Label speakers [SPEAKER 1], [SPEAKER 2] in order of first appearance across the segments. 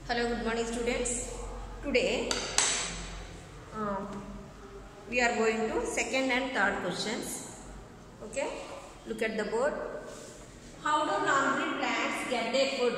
[SPEAKER 1] Hello, good morning, students. Today um, we are going to second and third questions. Okay, look at the board. How do non-green plants get their food?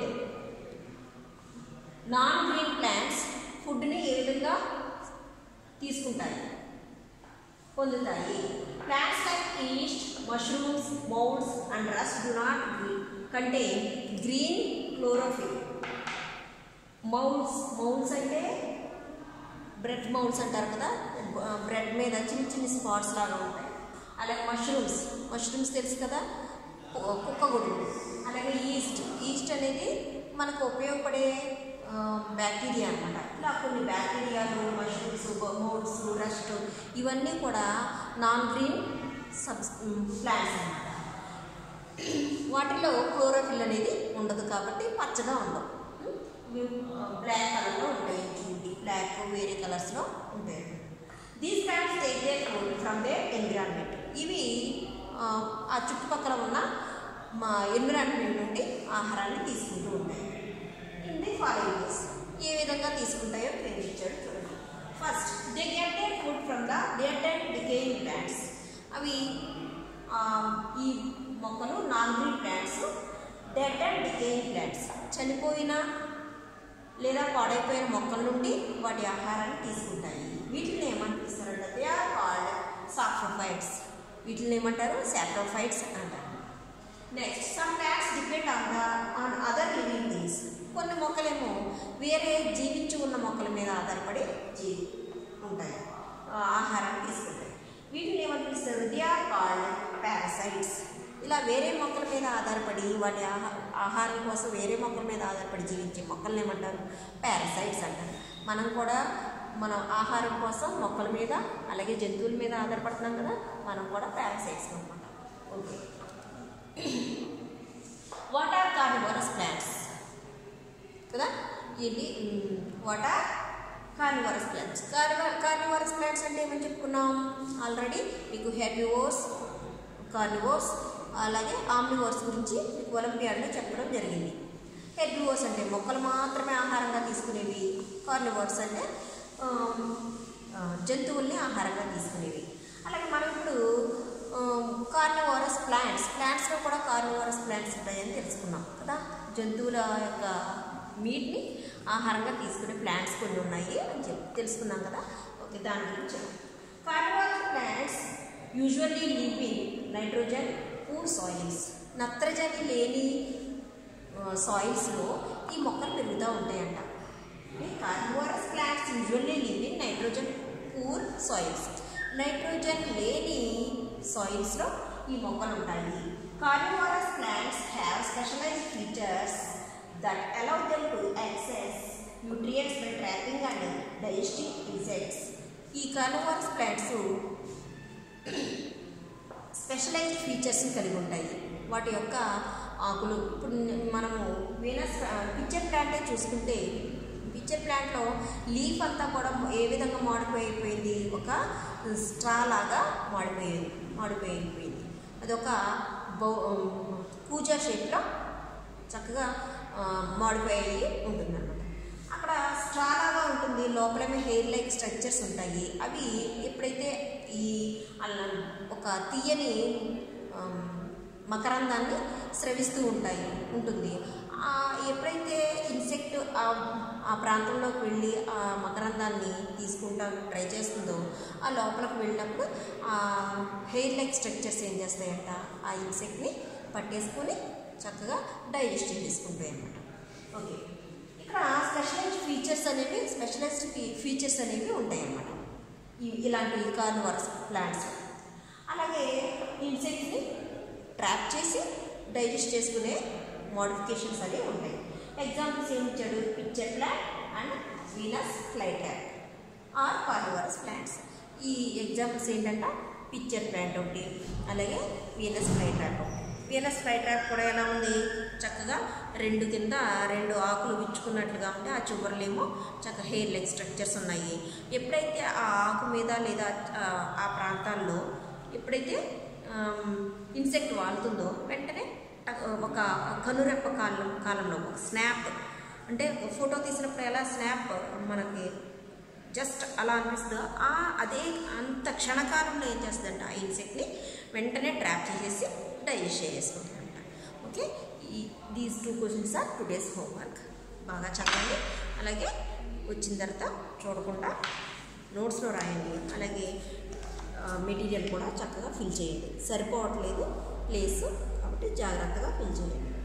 [SPEAKER 1] Non green plants ఫుడ్ని ఏ విధంగా తీసుకుంటాయి పొందుతాయి plants like yeast mushrooms moulds and rust do not contain green chlorophyll moulds moulds అంటే bread moulds అంటారు కదా bread మీద చిన్న చిన్న స్పాట్స్ లాగా ఉంటాయి అలాగే మష్రూమ్స్ మష్రూమ్స్ తెలుసు కదా కు- కుక్కగుడ్లు అలాగే ఈస్ట్ ఈస్ట్ అనేది మనకు ఉపయోగపడే బ్యాక్టీరియా అనమాట ఇలా కొన్ని బ్యాక్టీరియాలు మష్రూమ్స్ మౌల్డ్స్ రస్ట్ ఇవన్నీ కూడా నాన్ గ్రీన్ సబ్స్ ప్లాంట్స్ అన్నమాట వాటిలో క్లోరోఫిల్ అనేది ఉండదు కాబట్టి పచ్చగా ఉండవు బ్లాక్ కలర్లో ఉంటాయి చూడండి బ్లాక్ వేరే కలర్స్లో ఉంటాయి these plants take they food from they environment ఇవి ఆ, ఆ చుట్టుపక్కల ఉన్న మా ఎన్విరాన్మెంట్ నుండి ఆహారాన్ని తీసుకుంటూ ఉంటాయి ఇన్ ది ఫాలోయింగ్ వేస్ ఏ విధంగా తీసుకుంటాయో ప్రేమించాడు చూడండి first they get they food from the dead and decaying plants అవి ఆ, ఈ మొక్కలు non green plants dead and decaying plants చనిపోయిన లేదా పాడైపోయిన మొక్కల నుండి వాటి ఆహారాన్ని తీసుకుంటాయి వీటిని ఏమంటారంటే దే ఆర్ కాల్డ్ సాఫ్రోఫైట్స్ వీటిని ఏమంటారు సాఫ్రోఫైట్స్ అంటారు next some plants depend on the on other living things కొన్ని మొక్కలేమో వేరే జీవించి ఉన్న మొక్కల మీద ఆధారపడి జీవి ఉంటాయి ఆ, ఆహారాన్ని తీసుకుంటాయి వీటిని ఏమని పిలుస్తారు దే ఆర్ కాల్డ్ పారాసైట్స్ ఇలా వేరే మొక్కల మీద ఆధారపడి వాటి ఆహా ఆహారం కోసం వేరే మొక్కల మీద ఆధారపడి జీవించే మొక్కల్ని ఏమంటారు పారాసైట్స్ అంటారు మనం కూడా మనం ఆహారం కోసం మొక్కల మీద అలాగే జంతువుల మీద ఆధారపడుతున్నాం కదా మనం కూడా పారాసైట్స్ అనమాట okay what are carnivorous plants కదా ఇది what are carnivorous plants carnivorous plants అంటే ఏమని చెప్పుకున్నాం ఆల్రెడీ మీకు హెర్బివోర్స్ కార్నివోర్స్ అలాగే ఆమ్నివోర్స్ గురించి మీకు ఒలింపియాడ్లో చెప్పడం జరిగింది హెర్బివోర్స్ అంటే మొక్కలు మాత్రమే ఆహారంగా తీసుకునేవి కార్నివోర్స్ అంటే ఆమ్, ఆ, జంతువుల్ని ఆహారంగా తీసుకునేవి అలాగే మనం ఇప్పుడు కార్నివోరస్ ప్లాంట్స్ ప్లాంట్స్లో కూడా కార్నివోరస్ ప్లాంట్స్ ఉంటాయని తెలుసుకున్నాం కదా జంతువుల యొక్క మీట్ని ఆహారంగా తీసుకునే ప్లాంట్స్ కొన్ని ఉన్నాయి అని చెప్పి తెలుసుకున్నాం కదా ఓకే దాని గురించి carnivorous plants usually live in nitrogen poor soils నత్రజని లేని సాయిల్స్లో ఈ మొక్కలు పెరుగుతూ ఉంటాయంట carnivorous plants usually live in nitrogen poor soils nitrogen లేని సాయిల్స్లో ఈ మొక్కలు ఉంటాయి carnivorous plants have specialised features that allow them to access nutrients by trapping and digesting insects ఈ కార్నివోరస్ ప్లాంట్స్ స్పెషలైజ్డ్ ఫీచర్స్ని కలిగి ఉంటాయి వాటి యొక్క ఆకులు ఇప్పుడు మనము వీనస్ పిక్చర్ ప్లాంటే చూసుకుంటే పిక్చర్ ప్లాంట్లో లీఫ్ అంతా కూడా ఏ విధంగా మాడిపోయి అయిపోయింది ఒక స్ట్రా లాగా మాడిపోయింది మాడిపోయిపోయింది అదొక బౌ కూజా షేప్లో చక్కగా ఆ, మాడిపోయి ఉంటుందన్నమాట అక్కడ స్ట్రా లాగా ఉంటుంది లోపలేమో హెయిర్ లైక్ స్ట్రక్చర్స్ ఉంటాయి అవి ఎప్పుడైతే ఈ అల్ల ఒక తీయని ఆమ్, మకరందాన్ని స్రవిస్తూ ఉంటాయి ఉంటుంది ఆ, ఎప్పుడైతే ఇన్సెక్ట్ ఆ ఆ ప్రాంతంలోకి వెళ్ళి ఆ మకరందాన్ని తీసుకుంటా ట్రై చేస్తుందో ఆ లోపలికి వెళ్ళినప్పుడు ఆ హెయిర్ లైక్ స్ట్రక్చర్స్ ఏం చేస్తాయంట ఆ ఇన్సెక్ట్ని పట్టేసుకొని చక్కగా డైజెషన్ తీసుకుంటాయి అన్నమాట ఓకే ఇక్కడ స్పెషలైజ్డ్ ఫీచర్స్ అనేవి స్పెషలైజ్డ్ ఫీచర్స్ అనేవి ఉంటాయి అన్నమాట ఈ- ఇలాంటి కార్నివర్స్ ప్లాంట్స్ అలాగే ఇన్సెక్ట్ని ట్రాప్ చేసి డైజెస్ట్ చేసుకునే మోడిఫికేషన్స్ అనేవి ఉంటాయి ఎగ్జాంపుల్స్ ఏమి ఇచ్చాడు pitcher plant and Venus flytrap are carnivorous plants ఈ ఎగ్జాంపుల్స్ ఏంటంటే పిక్చర్ ప్లాంట్ ఒకటి అలాగే వీనస్ ఫ్లైట్యాప్ ఒకటి వీనస్ ఫ్లైట్యాప్ కూడా ఎలా ఉంది చక్కగా రెండు కింద రెండు ఆకులు విచ్చుకున్నట్లుగా ఉంటే ఆ చివరలేమో చక్కగా హెయిర్ లెగ్ స్ట్రక్చర్స్ ఉన్నాయి ఎప్పుడైతే ఆ ఆకు మీద లేదా ఆ, ఆ ప్రాంతాల్లో ఎప్పుడైతే ఇన్సెక్ట్ వాళ్తుందో వెంటనే టక్ ఒక కనురెప్ప కాలం కాలంలో ఒక స్నాప్ అంటే ఫోటో తీసినప్పుడు ఎలా స్నాప్ మనకి జస్ట్ అలా అనిపిస్తుందో ఆ అదే అంత క్షణకాలంలో ఏం చేస్తుందంటే ఆ ఇన్సెక్ట్ని వెంటనే ట్రాప్ చేసేసి డైజెస్ట్ చేసేసుకుంటుందంట ఓకే ఈ these two questions are today's homework బాగా చదవండి అలాగే వచ్చిన తర్వాత చూడకుండా నోట్స్లో రాయండి అలాగే మెటీరియల్ కూడా చక్కగా ఫిల్ చేయండి సరిపోవట్లేదు ప్లేస్ కాబట్టి జాగ్రత్తగా ఫిల్ చేయండి